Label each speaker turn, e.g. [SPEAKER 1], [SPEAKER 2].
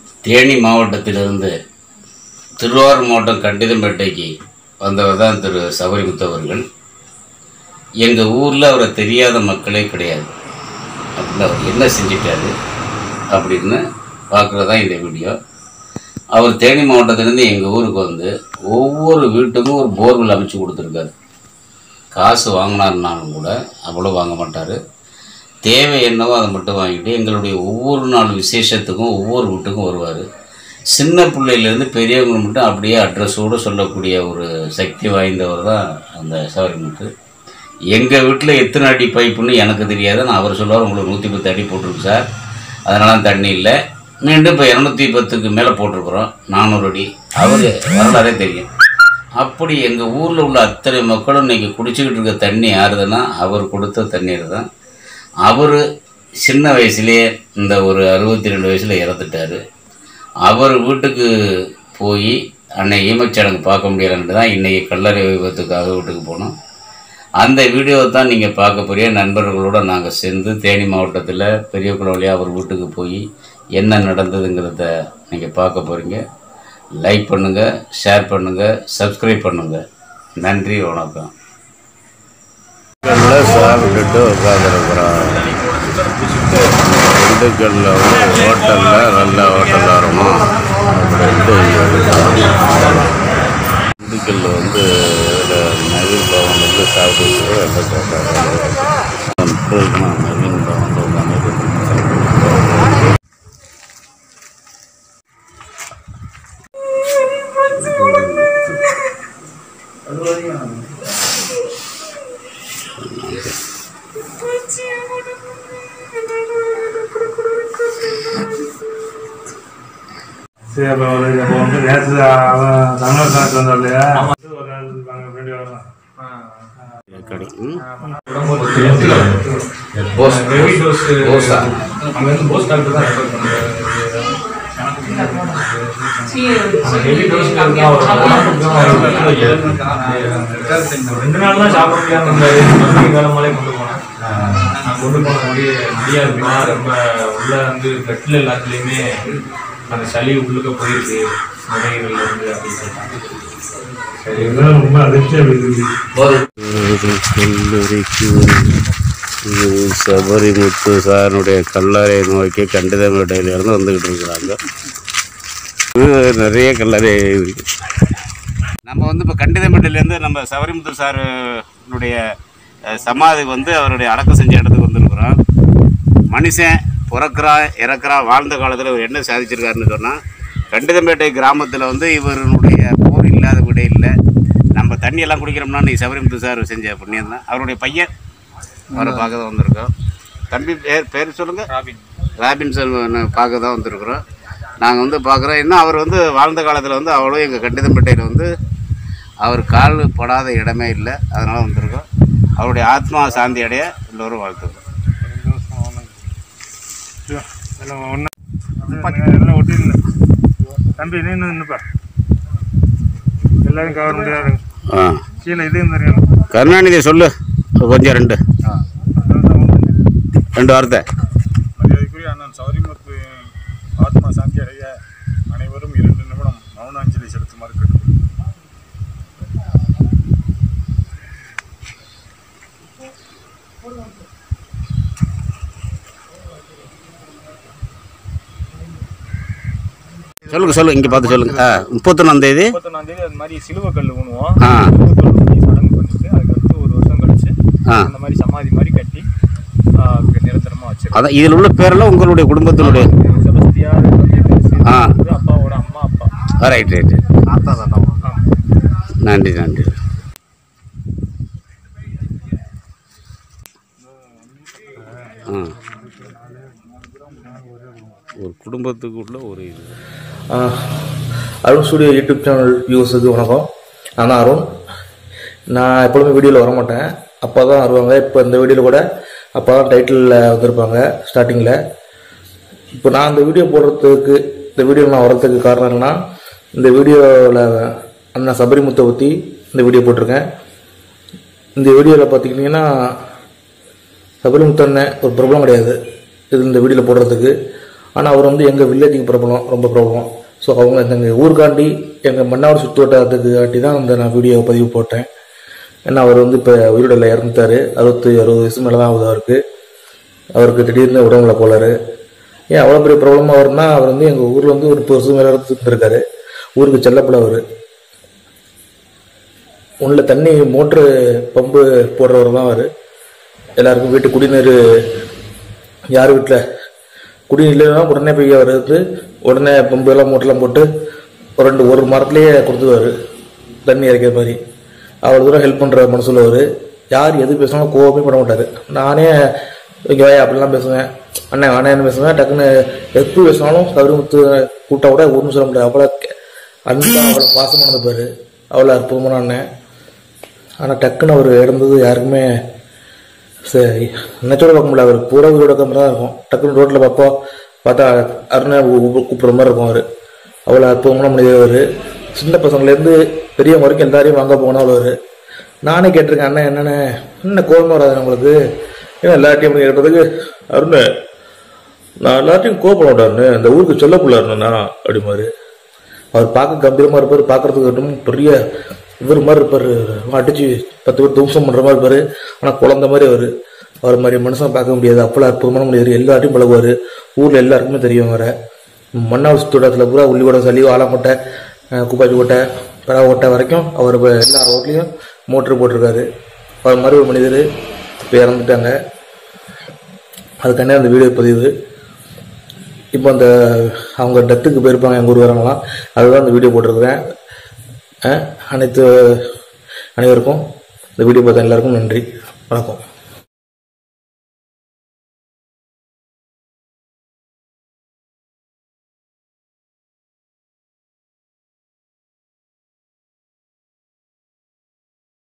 [SPEAKER 1] தேனி மாவட்டத்திலிருந்து திருவாரூர் மாவட்டம் கண்டிதம்பேட்டைக்கு வந்தவர் தான் திரு சபரிமுத்து அவர்கள் எங்கள் ஊரில் அவரை தெரியாத மக்களே கிடையாது அப்படின்னு அவர் என்ன செஞ்சிட்டாரு அப்படின்னு பார்க்குறது தான் இந்த வீடியோ அவர் தேனி மாவட்டத்திலேருந்து எங்கள் ஊருக்கு வந்து ஒவ்வொரு வீட்டுக்கும் ஒரு போர்வெல் அமைச்சு கொடுத்துருக்காரு காசு வாங்கினாருனாலும் கூட அவ்வளோ வாங்க மாட்டார் தேவை என்னவோ அதை மட்டும் வாங்கிட்டு எங்களுடைய ஒவ்வொரு நாள் விசேஷத்துக்கும் ஒவ்வொரு வீட்டுக்கும் வருவார் சின்ன பிள்ளையிலேருந்து பெரியவங்க மட்டும் அப்படியே அட்ரஸோடு சொல்லக்கூடிய ஒரு சக்தி வாய்ந்தவர் தான் அந்த சவரிமுத்து எங்கள் வீட்டில் எத்தனை அடி பைப்புன்னு எனக்கு தெரியாது நான் அவர் சொல்லுவார் உங்களுக்கு நூற்றி பத்து அடி போட்டிருக்கு சார் அதனால தண்ணி இல்லை மீண்டும் இப்போ இரநூத்தி பத்துக்கு மேலே போட்டிருக்கிறோம் நானூறு அடி அவர் வரலாறே தெரியும் அப்படி எங்கள் ஊரில் உள்ள அத்தனை மக்களும் இன்னைக்கு குடிச்சிக்கிட்டு இருக்க தண்ணி யாருதுன்னா அவர் கொடுத்த தண்ணீர் தான் அவர் சின்ன வயசுலேயே இந்த ஒரு அறுபத்தி ரெண்டு வயசில் இறந்துட்டார் அவர் வீட்டுக்கு போய் அன்னை ஈமச்சடங்கு பார்க்க முடியலன்ட்டு தான் இன்றைக்கி கல்லறை விபத்துக்காக வீட்டுக்கு போனோம் அந்த வீடியோவை தான் நீங்கள் பார்க்க போறிய நண்பர்களோடு நாங்கள் சேர்ந்து தேனி மாவட்டத்தில் பெரிய குளவழியாக அவர் வீட்டுக்கு போய் என்ன நடந்ததுங்கிறத நீங்கள் பார்க்க போகிறீங்க லைக் பண்ணுங்கள் ஷேர் பண்ணுங்கள் சப்ஸ்கிரைப் பண்ணுங்கள் நன்றி வணக்கம்
[SPEAKER 2] திண்டுக்கல்ல சாப்பிட்டுட்டு உட்காந்துருக்குறோம் திண்டுக்கல்ல வந்து ஹோட்டலில் நல்ல ஹோட்டல் வரணும் அப்படின்ட்டு இங்க இருக்கோம். திண்டுக்கல்ல வந்து இதில் நவீன் பவன் வந்து சாப்பிட்டு ரொம்ப கேட்டாங்க நவீன் பவன் உட்காந்து
[SPEAKER 3] சரி அப்போ ஒரு அப்போ வந்து நேற்று அவன் தமிழர் கணக்கு வந்தோம் இல்லையா வந்து ஒரு நாள் நாங்கள் ஃப்ரெண்டு வரலாம்
[SPEAKER 4] ரெண்டு நாள் தான் சாப்பிட முடியாம இருந்தாரு மறுபடியும் காலமாலே கொண்டு போனேன் நான் கொண்டு போன முடிய முடியாதுமா ரொம்ப உள்ள வந்து கட்டில் எல்லாத்துலேயுமே அந்த சளி உள்ளுக்க போயிருக்கு நுரையீரல்ல இருந்து அப்படின்னு சொல்லிட்டாங்க சரி
[SPEAKER 3] இதெல்லாம் ரொம்ப அதிர்ச்சியாக இருக்குது
[SPEAKER 2] கல்லூரிக்கு இது சபரிமுத்து சாருடைய கல்லறை நோக்கி கண்டிதமேட்டையிலேருந்து வந்துக்கிட்டு இருக்கிறாங்க இது நிறைய கல்லறை இருக்கு
[SPEAKER 1] நம்ம வந்து இப்போ கண்டிதம்பேட்டையிலேருந்து நம்ம சபரிமுத்து சாருனுடைய அஹ், சமாதி வந்து அவருடைய அடக்கம் செஞ்ச இடத்துக்கு வந்திருக்கிறோம் மனுஷன் பிறக்கிறான் இறக்குறான் வாழ்ந்த காலத்தில் இவர் என்ன சாதிச்சிருக்காருன்னு சொன்னால் கண்டிதம்பேட்டை கிராமத்தில் வந்து இவருடைய போர் இல்லாத விட இல்லை நம்ம தண்ணியெல்லாம் குடிக்கிறோம்னா நீ சபரிமுத்து சார் செஞ்ச புண்ணியம் தான் அவருடைய பையன் அவரை பார்க்க தான் வந்திருக்கோம் தம்பி பேர் பேர் சொல்லுங்கள் ராபின் ராபின்சன் பார்க்க தான் வந்திருக்கிறோம் நாங்கள் வந்து பார்க்குறோம் இன்னும் அவர் வந்து வாழ்ந்த காலத்தில் வந்து அவ்வளோ எங்கள் கண்டிதம்பேட்டையில் வந்து அவர் கால் படாத இடமே இல்லை அதனால் வந்திருக்கோம் அவருடைய ஆத்மா சாந்தி அடைய எல்லோரும் வாழ்த்துக்கிறோம்
[SPEAKER 3] எல்லாம் ஒன்று எல்லாம் ஒட்டிருந்த தம்பி நீ நின்றுப்பா எல்லாரும் கவர் முடியாது
[SPEAKER 2] ஆ
[SPEAKER 3] கீழே இதையும் தெரியும்
[SPEAKER 2] கருணாநிதி சொல்லு கொஞ்சம் ரெண்டு ரெண்டு வார்த்தை
[SPEAKER 5] மரியாதைக்குரிய அண்ணன் சௌரிமுத்து ஆத்மா சாந்தி அடைய அனைவரும் இரண்டு நிமிடம் மௌன அஞ்சலி செலுத்துமாறு கேட்டுக்கொள்கிறேன்
[SPEAKER 2] சொல்லுங்க சொல்லுங்க இங்கே பார்த்து சொல்லுங்க ஆ முப்பத்தொன்னாம் தேதி
[SPEAKER 5] முப்பத்தொன்னாம் தேதி அது மாதிரி சிலுவை கல் ஊனுவோம்
[SPEAKER 2] ஆ
[SPEAKER 5] சிலுவை கல் ஊனி சடங்கு பண்ணிட்டு அதுக்கடுத்து ஒரு வருஷம் கழிச்சு
[SPEAKER 2] ஆ
[SPEAKER 5] அந்த மாதிரி சமாதி மாதிரி கட்டி ஆ, நிரந்தரமா வச்சிருக்கோம்
[SPEAKER 2] அதான் இதில் உள்ள பேரெல்லாம் உங்களுடைய குடும்பத்தினுடைய
[SPEAKER 5] செபஸ்தியார் தந்தை தெரசு,
[SPEAKER 2] ஆ.
[SPEAKER 5] இவரு அப்பாவோட அம்மா அப்பா
[SPEAKER 2] ரைட் ரைட்
[SPEAKER 5] ஆத்தா தாத்தா
[SPEAKER 2] நன்றி நன்றி ஆ ஒரு குடும்பத்துக்குள்ள ஒரு இது
[SPEAKER 6] ஆஹ், அருண் ஸ்டுடியோ யூடியூப் சேனல் வியூஸுக்கு வணக்கம் நான் தான் அருண் நான் எப்பொழுதுமே வீடியோவில் வர மாட்டேன் அப்பா தான் வருவாங்க இப்போ இந்த வீடியோவில் கூட அப்பா தான் டைட்டிலில் வந்திருப்பாங்க ஸ்டார்டிங்கில் இப்போ நான் இந்த வீடியோ போடுறதுக்கு இந்த வீடியோவில் நான் வர்றதுக்கு காரணம் என்னன்னா இந்த வீடியோவில் அண்ணன் சபரிமுத்தை பற்றி இந்த வீடியோ போட்டிருக்கேன் இந்த வீடியோவில் பார்த்துக்கிட்டிங்கன்னா சபரிமுத்து அண்ணன் ஒரு ப்ராப்ளம் கிடையாது இது இந்த வீடியோவில் போடுறதுக்கு ஆனால் அவர் வந்து எங்கள் வில்லேஜுக்கு பிரபலம் ரொம்ப பிரபலம் ஸோ அவங்க எங்கள் ஊருக்காண்டி எங்கள் மன்னார் சுற்று வட்டாரத்துக்கு காட்டி தான் அந்த நான் வீடியோ பதிவு போட்டேன் ஏன்னா அவர் வந்து இப்போ உயிரிடல இறந்துட்டாரு அறுபத்தி அறுபது வயசு மேலே தான் ஆகுது அவருக்கு அவருக்கு திடீர்னு உடம்புல போலாரு ஏன் அவ்வளோ பெரிய ப்ராப்ளம் அவர்னா அவர் வந்து எங்கள் ஊரில் வந்து ஒரு முப்பது வருஷம் மேலே இருந்திருக்காரு ஊருக்கு செல்லப்பட அவர் உள்ள தண்ணி மோட்ரு பம்பு போடுறவர் தான் அவர் எல்லாருக்கும் வீட்டு குடிநீர் யார் வீட்டில் குடிநீர் இல்லைன்னா உடனே போய் அவர் வந்து உடனே பம்பு எல்லாம் மோட்டர்லாம் போட்டு ஒரு ரெண்டு ஒரு மரத்துலேயே கொடுத்துருவாரு தண்ணி இறைக்கிற மாதிரி அவ்வளோ தூரம் ஹெல்ப் பண்ணுற மனசுல அவர் யார் எது பேசினாலும் கோவமே பண்ண மாட்டார் நானே இங்கே வாயா அப்படிலாம் பேசுவேன் அண்ணன் அண்ணன் பேசுவேன் டக்குன்னு எப்போ பேசினாலும் கருமுத்து கூட்டா கூட ஒன்றும் சொல்ல முடியாது அவ்வளோ அன்பா அவ்வளோ பாசமானது பாரு அவ்வளோ அற்புதமான அண்ணன் ஆனால் டக்குன்னு அவர் இறந்தது யாருக்குமே சரி நெச்சோட பார்க்க முடியல அவர் பூரா உயிரோட மாதிரி தான் இருக்கும் டக்குன்னு ரோட்டில் பார்ப்போம் பார்த்தா அருணை கூப்பிட்ற மாதிரி இருக்கும் அவர் அவ்வளோ அற்புதமான மனிதர் அவர் சின்ன பசங்கள்லேருந்து பெரியவங்க வரைக்கும் எல்லாரையும் வாங்க போகணும் அவர் நானே கேட்டிருக்கேன் அண்ணன் என்னென்ன என்ன கோபமாக வராது உங்களுக்கு ஏன்னா எல்லார்ட்டையும் அப்படி கேட்டதுக்கு அருண் நான் எல்லார்ட்டையும் கோபப்பட மாட்டாருன்னு இந்த ஊருக்கு சொல்லக்குள்ள அருணா அப்படிமாரு அவர் பார்க்க கம்பீரமாக இருப்பார் பார்க்கறதுக்கு மட்டும் பெரிய இவர் மாதிரி இருப்பார் அடிச்சு பத்து பேர் துவம்சம் பண்ணுற மாதிரி இருப்பார் ஆனால் குழந்த மாதிரி அவர் அவர் மாதிரி மனுஷன் பார்க்க முடியாது அவ்வளோ அற்புதமான முடியாது எல்லார்ட்டையும் பழகுவார் ஊரில் எல்லாருக்குமே தெரியும் வர மன்னார் சுத்தோட்டத்தில் பூரா உள்ளிக்கோட்டை சளி ஆலங்கொட்டை அஹ், குப்பாச்சி கோட்டை பரா கோட்டை வரைக்கும் அவர் இப்ப எல்லா ஊர்லேயும் மோட்ரு போட்டிருக்காரு அவர் மாதிரி ஒரு மனிதர் இப்போ இறந்துட்டாங்க அதுக்கானே அந்த வீடியோ பதிவு இப்போ அந்த அவங்க டெத்துக்கு போயிருப்பாங்க எங்கள் ஊர் வரவங்களாம் அதுதான் அந்த வீடியோ போட்டிருக்கிறேன் அஹ், அனைத்து அனைவருக்கும் இந்த வீடியோ பார்த்த எல்லாருக்கும் நன்றி வணக்கம்